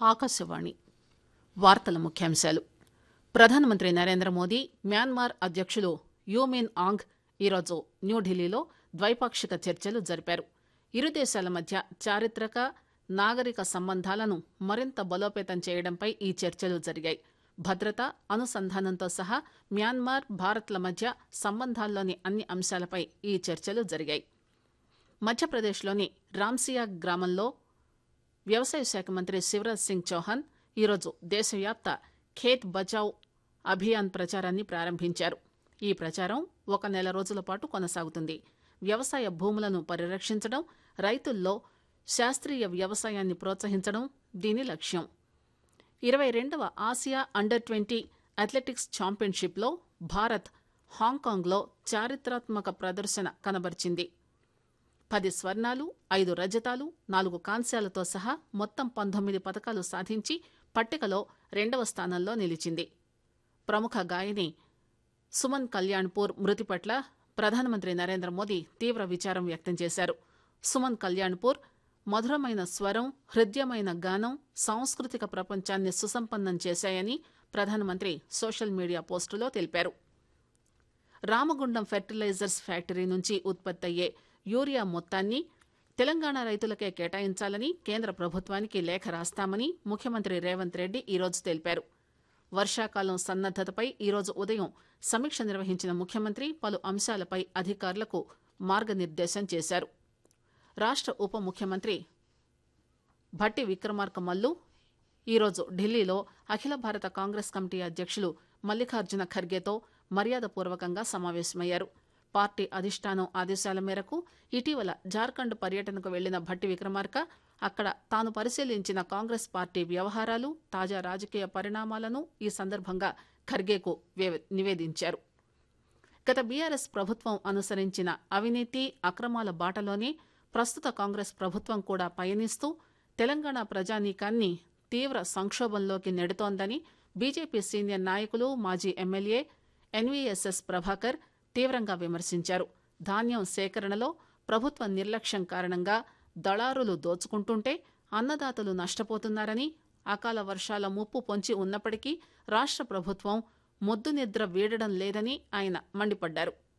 ఆకాశవాణి వార్తల ముఖ్యాంశాలు ప్రధానమంత్రి నరేంద్ర మోదీ మ్యాన్మార్ అధ్యకులు యూమిన్ ఆంగ్ ఈరోజు న్యూఢిల్లీలో ద్వైపాక్షిక చర్చలు జరిపారు ఇరు దేశాల మధ్య చారిత్రక నాగరిక సంబంధాలను మరింత బలోపేతం చేయడంపై ఈ చర్చలు జరిగాయి భద్రత అనుసంధానంతో సహా మ్యాన్మార్ భారత్ల మధ్య సంబంధాల్లోని అన్ని అంశాలపై ఈ చర్చలు జరిగాయి మధ్యప్రదేశ్లోని రామ్సియా గ్రామంలో వ్యవసాయ శాఖ మంత్రి శివరాజ్ సింగ్ చౌహాన్ ఈరోజు దేశవ్యాప్త ఖేత్ బచావ్ అభియాన్ ప్రచారాన్ని ప్రారంభించారు ఈ ప్రచారం ఒక నెల రోజుల పాటు కొనసాగుతుంది వ్యవసాయ భూములను పరిరక్షించడం రైతుల్లో శాస్త్రీయ వ్యవసాయాన్ని ప్రోత్సహించడం దీని లక్ష్యం ఇరవై రెండవ ఆసియా అండర్ ట్వంటీ అథ్లెటిక్స్ ఛాంపియన్షిప్లో భారత్ హాంకాంగ్లో చారిత్రాత్మక ప్రదర్శన కనబరిచింది పది స్వర్ణాలు ఐదు రజతాలు నాలుగు కాంస్యాలతో సహా మొత్తం పంతొమ్మిది పథకాలు సాధించి పట్టికలో రెండవ స్థానంలో నిలిచింది ప్రముఖ గాయని సుమన్ కళ్యాణ్పూర్ మృతి పట్ల ప్రధానమంత్రి నరేంద్ర మోదీ తీవ్ర విచారం వ్యక్తం చేశారు సుమన్ కళ్యాణ్పూర్ మధురమైన స్వరం హృద్యమైన గానం సాంస్కృతిక ప్రపంచాన్ని సుసంపన్నం చేశాయని ప్రధానమంత్రి సోషల్ మీడియా పోస్టులో తెలిపారు రామగుండం ఫెర్టిలైజర్స్ ఫ్యాక్టరీ నుంచి ఉత్పత్తయ్యే యూరియా మొత్తాన్ని తెలంగాణ రైతులకే కేటాయించాలని కేంద్ర ప్రభుత్వానికి లేఖ రాస్తామని ముఖ్యమంత్రి రేవంత్ రెడ్డి ఈరోజు తెలిపారు వర్షాకాలం సన్నద్దతపై ఈరోజు ఉదయం సమీక్ష నిర్వహించిన ముఖ్యమంత్రి పలు అంశాలపై అధికారులకు మార్గనిర్దేశం చేశారు రాష్ట ఉప ముఖ్యమంత్రి భట్టి విక్రమార్క మల్లు ఈరోజు ఢిల్లీలో అఖిల భారత కాంగ్రెస్ కమిటీ అధ్యక్షులు మల్లికార్జున ఖర్గేతో మర్యాదపూర్వకంగా సమావేశమయ్యారు పార్టీ అధిష్టానం ఆదేశాల మేరకు ఇటీవల జార్ఖండ్ పర్యటనకు వెళ్లిన భట్టి విక్రమార్క అక్కడ తాను పరిశీలించిన కాంగ్రెస్ పార్టీ వ్యవహారాలు తాజా రాజకీయ పరిణామాలను ఈ సందర్భంగా ఖర్గేకు నివేదించారు గత బీఆర్ఎస్ ప్రభుత్వం అనుసరించిన అవినీతి అక్రమాల బాటలోనే ప్రస్తుత కాంగ్రెస్ ప్రభుత్వం కూడా పయనిస్తూ తెలంగాణ ప్రజానీకాన్ని తీవ్ర సంక్షోభంలోకి నెడుతోందని బీజేపీ సీనియర్ నాయకులు మాజీ ఎమ్మెల్యే ఎన్వీఎస్ఎస్ ప్రభాకర్ తీవ్రంగా విమర్శించారు ధాన్యం సేకరణలో ప్రభుత్వ నిర్లక్ష్యం కారణంగా దళారులు దోచుకుంటుంటే అన్నదాతలు నష్టపోతున్నారని అకాల వర్షాల ముప్పు పొంచి ఉన్నప్పటికీ రాష్ట్ర ప్రభుత్వం మొద్దు నిద్ర వీడడం లేదని ఆయన మండిపడ్డారు